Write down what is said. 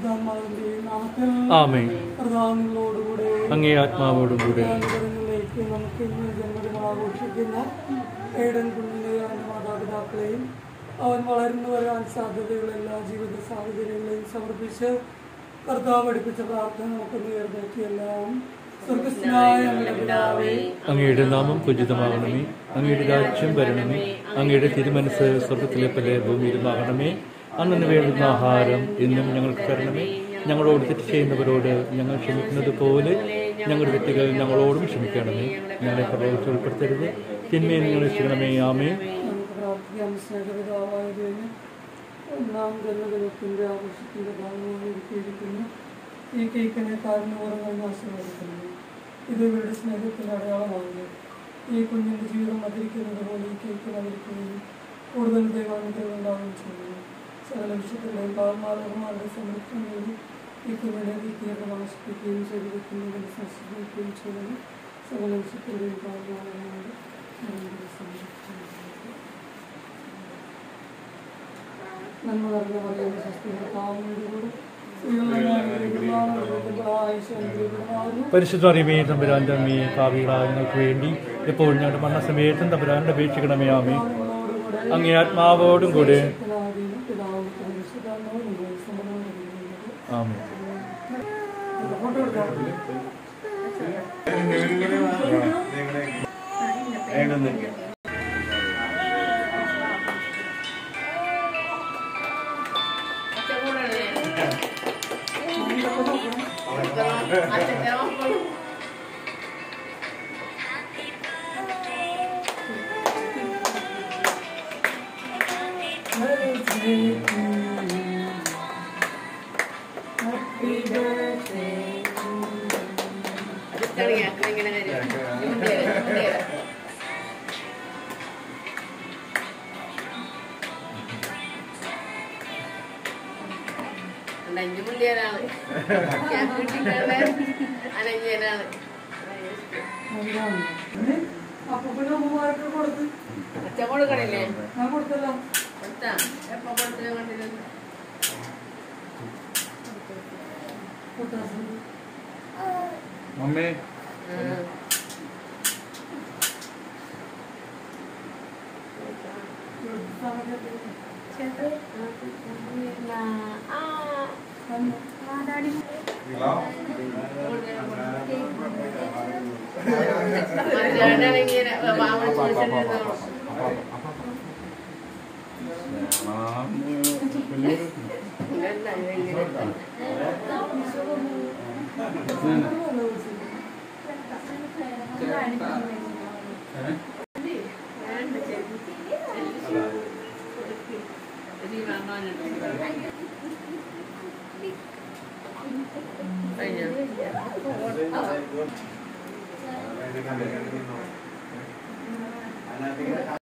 പരിശുദ്ധാത്മാവിന്റെയും നാമത്തിൽ ആമേൻ പ്രധാനങ്ങളോടുകൂടെ അങ്ങേ ആത്മാവോടും കൂടെ ജനങ്ങളിലേക്ക് നമുക്ക് ഇന്ന് ജന്മദിനം ആഘോഷിക്കുന്ന ഏടൻ കുഞ്ഞിനെ അവൻ്റെ മാതാപിതാക്കളെയും അവൻ വളർന്നു വരാൻ സാധ്യതയുള്ള എല്ലാ ജീവിത സാഹചര്യങ്ങളെയും സമർപ്പിച്ച് കർത്താവ് പഠിപ്പിച്ച പ്രാർത്ഥന നമുക്ക് നേർന്നേറ്റിയെല്ലാം സ്വർഗസ്നായ ഞങ്ങളുടെ പിതാവേ അങ്ങയുടെ നാമം പൂജിതമാകണമേ അങ്ങയുടെ രാജ്യം വരണമേ അങ്ങയുടെ തിരുമനസ് സ്വർഗത്തിലെ പോലെ ഭൂമിയിലുമാകണമേ അന്നു വേണ്ടുന്ന ആഹാരം എന്നും ഞങ്ങൾക്ക് തരണമേ ഞങ്ങളോട് തെറ്റ് ചെയ്യുന്നവരോട് ഞങ്ങൾ ക്ഷമിക്കുന്നത് പോലെ ഞങ്ങളുടെ തെറ്റുകൾ ഞങ്ങളോടും ക്ഷമിക്കണമേ ഞങ്ങളെ പ്രലോഭിച്ച് ഉൾപ്പെടുത്തരുത് തിന്മയെ നിങ്ങൾ രക്ഷിക്കണമേ ആമേ നമുക്ക് പ്രാർത്ഥിക്കാം സ്നേഹപിതാവായ ദൈവമേ, ഒന്നാം ജന്മദിനത്തിന്റെ ആഘോഷത്തിന്റെ ഭാഗമായി ഒരുക്കിയിരിക്കുന്നു ഈ കേക്കിനെ കാരണപൂർവ്വം ആശീർവദിക്കുന്നു ഇത് ഇവരുടെ സ്നേഹത്തിന്റെ അടയാളമാണ് ഈ കുഞ്ഞിന്റെ ജീവിതം മധുരിക്കുന്നത് പോലെ ഈ കേക്ക് മധുരിക്കുകയും കൂടുതൽ ദൈവാനുഗ്രഹം ഉണ്ടാവുകയും ചെയ്യുന്നു സകല വിശുദ്ധരുടെയും പാവമാലകന്മാരുടെ സംരക്ഷണം നേടി ഈ കുഞ്ഞിനെ വിദ്യയുടെ നമസ്കരിക്കുകയും ചെയ്തിരിക്കുന്നതിന് സംസ്കരിക്കുകയും ചെയ്യുന്നു സകല വിശുദ്ധരുടെയും പാവമാലകന്മാരുടെ സംരക്ഷണം നേടി. നന്മ നിറഞ്ഞ മറിയാം സ്വസ്തിയുടെ പാവങ്ങളുടെ പരിശുദ്ധ അറിയമേ തമ്പുരാൻ്റെ അമ്മയെ ഭാവികളായ ഞങ്ങൾക്ക് വേണ്ടി എപ്പോഴും ഞങ്ങളുടെ മരണസമയത്തും തമ്പുരാൻ്റെ അപേക്ഷിക്കണമേ ആമേ അങ്ങേ ആത്മാവോടും കൂടെ ആമേ അനഞ്ഞു മുണ്ടിയനാണ് ഞാൻ കിട്ടിക്കാണ് അനഞ്ഞനാണ് അപ്പൊ പിന്നെ അമ്മമാർക്ക് കൊടുത്ത് അച്ഛൻ കൊടുക്കണില്ലേ ഞാൻ കൊടുത്തല്ലോ കൊടുത്താ എപ്പോ കൊടുത്തു കണ്ടില്ല കൊടുത്താ അമ്മേ മനുഷ്യനാണെങ്കിൽ മാമൻ ചോദിച്ചിട്ടുണ്ടോ കഴിഞ്ഞോ